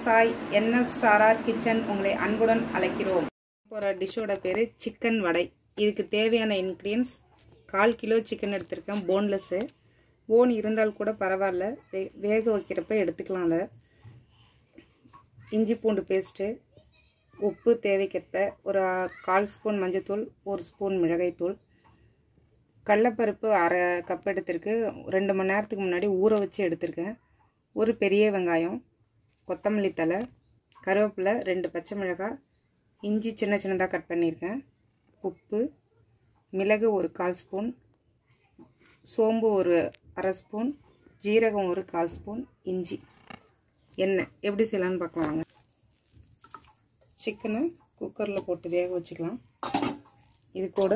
Sai NSRR kitchen உங்களை அன்புடன் அழைக்கிறோம் போகிற டிஷ்ஷோட பேர் சிக்கன் வடை இதுக்கு தேவையான இன்க்ரீடியன்ஸ் கால் கிலோ சிக்கன் எடுத்திருக்கேன் போன்லெஸ்ஸு போன் இருந்தால் கூட பரவாயில்ல வே வேக வைக்கிறப்ப எடுத்துக்கலாம் அதை இஞ்சி பூண்டு பேஸ்ட்டு உப்பு தேவைக்கேற்ப ஒரு கால் ஸ்பூன் மஞ்சத்தூள் ஒரு ஸ்பூன் மிளகாய்த்தூள் கடலப்பருப்பு அரை கப் எடுத்திருக்கு ரெண்டு மணி நேரத்துக்கு முன்னாடி ஊற வச்சு எடுத்திருக்கேன் ஒரு பெரிய வெங்காயம் கொத்தமல்லி தலை கருவேப்பிலை ரெண்டு பச்சை மிளகாய் இஞ்சி சின்ன சின்னதாக கட் பண்ணியிருக்கேன் உப்பு மிளகு ஒரு கால் ஸ்பூன் சோம்பு ஒரு அரை ஸ்பூன் ஜீரகம் ஒரு கால் ஸ்பூன் இஞ்சி எண்ணெய் எப்படி செய்யலான்னு பார்க்கலாம் வாங்க சிக்கனை குக்கரில் போட்டு வேக வச்சுக்கலாம் இது கூட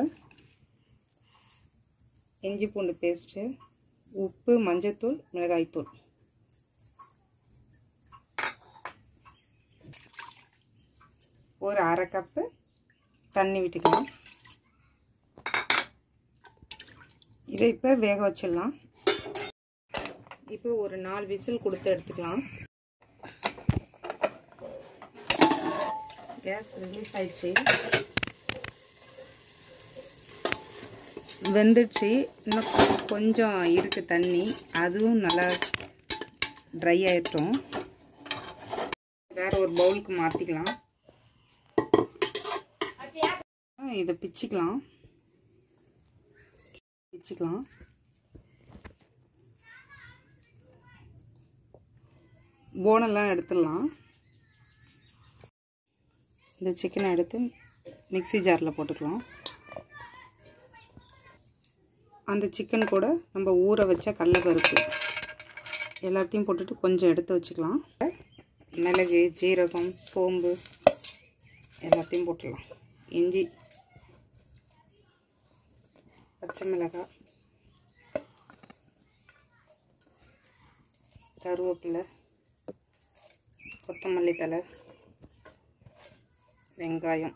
இஞ்சி பூண்டு பேஸ்ட்டு உப்பு மஞ்சத்தூள் மிளகாய்த்தூள் ஒரு அரை கப்பு தண்ணி விட்டுக்கலாம் இதை இப்போ வேக வச்சிடலாம் இப்போ ஒரு நாலு விசில் கொடுத்து எடுத்துக்கலாம் கேஸ் ரிலீஸ் ஆயிடுச்சு வெந்துடுச்சு இன்னும் கொஞ்சம் இருக்குது தண்ணி அதுவும் நல்லா ட்ரை ஆயிட்டோம் வேறு ஒரு பவுலுக்கு மாற்றிக்கலாம் இதை பிச்சுக்கலாம் பிச்சுக்கலாம் போனெல்லாம் எடுத்துடலாம் இந்த சிக்கனை எடுத்து மிக்சி ஜாரில் போட்டுக்கலாம் அந்த சிக்கன் கூட நம்ம ஊற வச்ச கடலப்பருப்பு எல்லாத்தையும் போட்டுட்டு கொஞ்சம் எடுத்து வச்சுக்கலாம் மிளகு ஜீரகம் சோம்பு எல்லாத்தையும் போட்டுடலாம் இஞ்சி பச்சை மிளகாய் கருவேப்பிலை கொத்தமல்லி தலை வெங்காயம்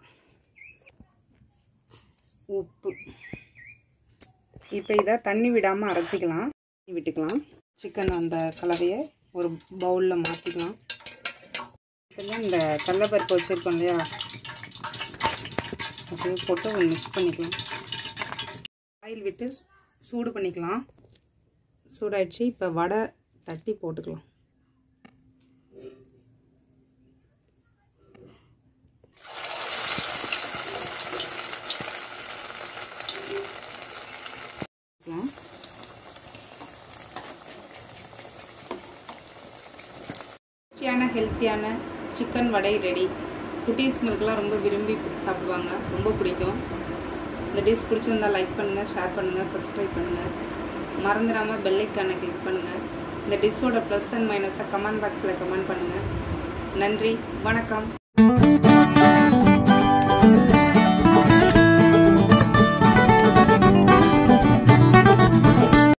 உப்பு இப்போ இதை தண்ணி விடாமல் அரைச்சிக்கலாம் விட்டுக்கலாம் சிக்கன் அந்த கலவையை ஒரு பவுலில் மாற்றிக்கலாம் இதெல்லாம் இந்த கடலப்பருப்பு வச்சுருக்கோம் இல்லையா அப்படியே போட்டு மிக்ஸ் பண்ணிக்கலாம் ஆயில் விட்டு சூடு பண்ணிக்கலாம் சூடாயிடுச்சு இப்போ வடை தட்டி போட்டுக்கலாம் டேஸ்டியான ஹெல்த்தியான சிக்கன் வடை ரெடி குட்டீஸ்ங்களுக்கெல்லாம் ரொம்ப விரும்பி சாப்பிடுவாங்க ரொம்ப பிடிக்கும் இந்த டிஷ் பிடிச்சிருந்தா லைக் பண்ணுங்கள் ஷேர் பண்ணுங்கள் சப்ஸ்கிரைப் பண்ணுங்கள் மறந்துடாமல் பெல்லைக்கானை கிளிக் பண்ணுங்கள் இந்த டிஷ்ஷோட ப்ளஸ் அண்ட் மைனஸை கமெண்ட் பாக்ஸில் கமெண்ட் பண்ணுங்கள் நன்றி வணக்கம்